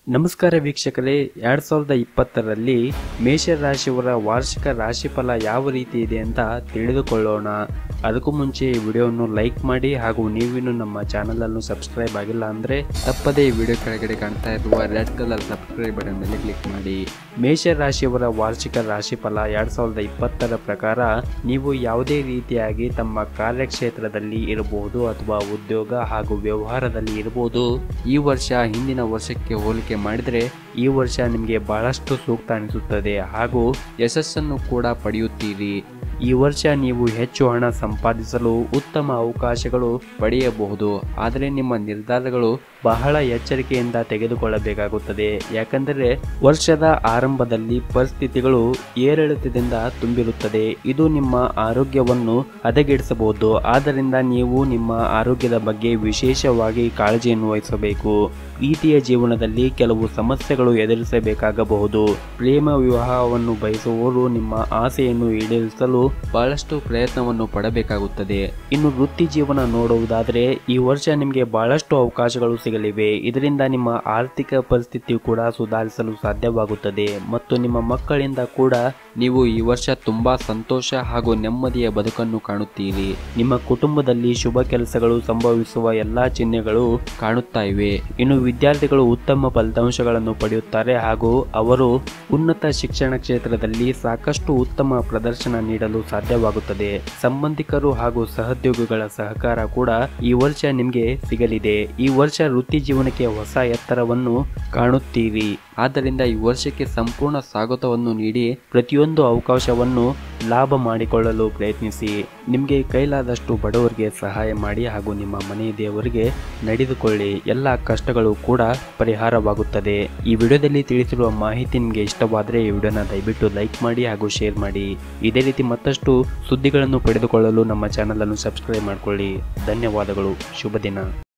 ನಮಸ್ಕಾರ ವೀಕ್ಷಕರೇ ಎರಡ್ ಸಾವಿರದ ಇಪ್ಪತ್ತರಲ್ಲಿ ಮೇಷರಾಶಿಯವರ ವಾರ್ಷಿಕ ರಾಶಿಫಲ ಯಾವ ರೀತಿ ಇದೆ ಅಂತ ತಿಳಿದುಕೊಳ್ಳೋಣ ಅದಕ್ಕೂ ಮುಂಚೆ ಈ ವಿಡಿಯೋವನ್ನು ಲೈಕ್ ಮಾಡಿ ಹಾಗೂ ನೀವಿನ್ನು ನಮ್ಮ ಚಾನಲ್ ಅನ್ನು ಸಬ್ಸ್ಕ್ರೈಬ್ ಆಗಿಲ್ಲ ಅಂದ್ರೆ ತಪ್ಪದೇ ಈ ವಿಡಿಯೋ ಕೆಳಗಡೆ ಕಾಣ್ತಾ ಇರುವ ರೆಡ್ ಕಲರ್ ಸಬ್ಸ್ಕ್ರೈಬ್ ಬಟನ್ ಮೇಲೆ ಕ್ಲಿಕ್ ಮಾಡಿ ಮೇಷರಾಶಿಯವರ ವಾರ್ಷಿಕ ರಾಶಿಫಲ ಎರಡ್ ಸಾವಿರದ ಇಪ್ಪತ್ತರ ಪ್ರಕಾರ ನೀವು ಯಾವುದೇ ರೀತಿಯಾಗಿ ತಮ್ಮ ಕಾರ್ಯಕ್ಷೇತ್ರದಲ್ಲಿ ಇರಬಹುದು ಅಥವಾ ಉದ್ಯೋಗ ಹಾಗೂ ವ್ಯವಹಾರದಲ್ಲಿ ಇರಬಹುದು ಈ ವರ್ಷ ಹಿಂದಿನ ವರ್ಷಕ್ಕೆ ಹೋಲಿಕೆ ಮಾಡಿದರೆ ಈ ವರ್ಷ ನಿಮಗೆ ಬಹಳಷ್ಟು ಸೂಕ್ತ ಅನಿಸುತ್ತದೆ ಹಾಗೂ ಯಶಸ್ಸನ್ನು ಕೂಡ ಪಡೆಯುತ್ತೀರಿ ಈ ವರ್ಷ ನೀವು ಹೆಚ್ಚು ಹಣ ಸಂಪಾದಿಸಲು ಉತ್ತಮ ಅವಕಾಶಗಳು ಪಡೆಯಬಹುದು ಆದರೆ ನಿಮ್ಮ ನಿರ್ಧಾರಗಳು ಬಹಳ ಎಚ್ಚರಿಕೆಯಿಂದ ತೆಗೆದುಕೊಳ್ಳಬೇಕಾಗುತ್ತದೆ ಯಾಕಂದರೆ ವರ್ಷದ ಆರಂಭದಲ್ಲಿ ಪರಿಸ್ಥಿತಿಗಳು ಏರಿಳಿತದಿಂದ ತುಂಬಿರುತ್ತದೆ ಇದು ನಿಮ್ಮ ಆರೋಗ್ಯವನ್ನು ಹದಗೆಡಿಸಬಹುದು ಆದ್ದರಿಂದ ನೀವು ನಿಮ್ಮ ಆರೋಗ್ಯದ ಬಗ್ಗೆ ವಿಶೇಷವಾಗಿ ಕಾಳಜಿಯನ್ನು ವಹಿಸಬೇಕು ಪ್ರೀತಿಯ ಜೀವನದಲ್ಲಿ ಕೆಲವು ಸಮಸ್ಯೆಗಳು ಎದುರಿಸಬೇಕಾಗಬಹುದು ಪ್ರೇಮ ವಿವಾಹವನ್ನು ಬಯಸುವವರು ನಿಮ್ಮ ಆಸೆಯನ್ನು ಈಡೇರಿಸಲು ಬಹಳಷ್ಟು ಪ್ರಯತ್ನವನ್ನು ಪಡಬೇಕಾಗುತ್ತದೆ ಇನ್ನು ವೃತ್ತಿ ಜೀವನ ನೋಡುವುದಾದರೆ ಈ ವರ್ಷ ನಿಮಗೆ ಬಹಳಷ್ಟು ಅವಕಾಶಗಳು ಸಿಗಲಿವೆ ಇದರಿಂದ ನಿಮ್ಮ ಆರ್ಥಿಕ ಪರಿಸ್ಥಿತಿ ಕೂಡ ಸುಧಾರಿಸಲು ಸಾಧ್ಯವಾಗುತ್ತದೆ ಮತ್ತು ನಿಮ್ಮ ಮಕ್ಕಳಿಂದ ಕೂಡ ನೀವು ಈ ವರ್ಷ ತುಂಬಾ ಸಂತೋಷ ಹಾಗೂ ನೆಮ್ಮದಿಯ ಬದುಕನ್ನು ಕಾಣುತ್ತೀರಿ ನಿಮ್ಮ ಕುಟುಂಬದಲ್ಲಿ ಶುಭ ಕೆಲಸಗಳು ಸಂಭವಿಸುವ ಎಲ್ಲಾ ಚಿಹ್ನೆಗಳು ಕಾಣುತ್ತಾ ಇವೆ ಇನ್ನು ವಿದ್ಯಾರ್ಥಿಗಳು ಉತ್ತಮ ಫಲಿತಾಂಶಗಳನ್ನು ಪಡೆಯುತ್ತಾರೆ ಹಾಗೂ ಅವರು ಉನ್ನತ ಶಿಕ್ಷಣ ಕ್ಷೇತ್ರದಲ್ಲಿ ಸಾಕಷ್ಟು ಉತ್ತಮ ಪ್ರದರ್ಶನ ನೀಡಲು ಸಾಧ್ಯವಾಗುತ್ತದೆ ಸಂಬಂಧಿಕರು ಹಾಗೂ ಸಹೋದ್ಯೋಗಿಗಳ ಸಹಕಾರ ಕೂಡ ಈ ವರ್ಷ ನಿಮಗೆ ಸಿಗಲಿದೆ ಈ ವರ್ಷ ವೃತ್ತಿ ಜೀವನಕ್ಕೆ ಹೊಸ ಎತ್ತರವನ್ನು ಕಾಣುತ್ತೀರಿ ಆದ್ದರಿಂದ ಈ ವರ್ಷಕ್ಕೆ ಸಂಪೂರ್ಣ ಸ್ವಾಗತವನ್ನು ನೀಡಿ ಪ್ರತಿಯೊಂದು ಅವಕಾಶವನ್ನು ಲಾಭ ಮಾಡಿಕೊಳ್ಳಲು ಪ್ರಯತ್ನಿಸಿ ನಿಮಗೆ ಕೈಲಾದಷ್ಟು ಬಡವರಿಗೆ ಸಹಾಯ ಮಾಡಿ ಹಾಗೂ ನಿಮ್ಮ ಮನೆ ದೇವರಿಗೆ ನಡೆದುಕೊಳ್ಳಿ ಎಲ್ಲ ಕಷ್ಟಗಳು ಕೂಡ ಪರಿಹಾರವಾಗುತ್ತದೆ ಈ ವಿಡಿಯೋದಲ್ಲಿ ತಿಳಿಸಿರುವ ಮಾಹಿತಿ ನಿಮಗೆ ಇಷ್ಟವಾದರೆ ಈ ವಿಡಿಯೋನ ದಯವಿಟ್ಟು ಲೈಕ್ ಮಾಡಿ ಹಾಗೂ ಶೇರ್ ಮಾಡಿ ಇದೇ ರೀತಿ ಮತ್ತಷ್ಟು ಸುದ್ದಿಗಳನ್ನು ಪಡೆದುಕೊಳ್ಳಲು ನಮ್ಮ ಚಾನಲನ್ನು ಸಬ್ಸ್ಕ್ರೈಬ್ ಮಾಡಿಕೊಳ್ಳಿ ಧನ್ಯವಾದಗಳು ಶುಭ ದಿನ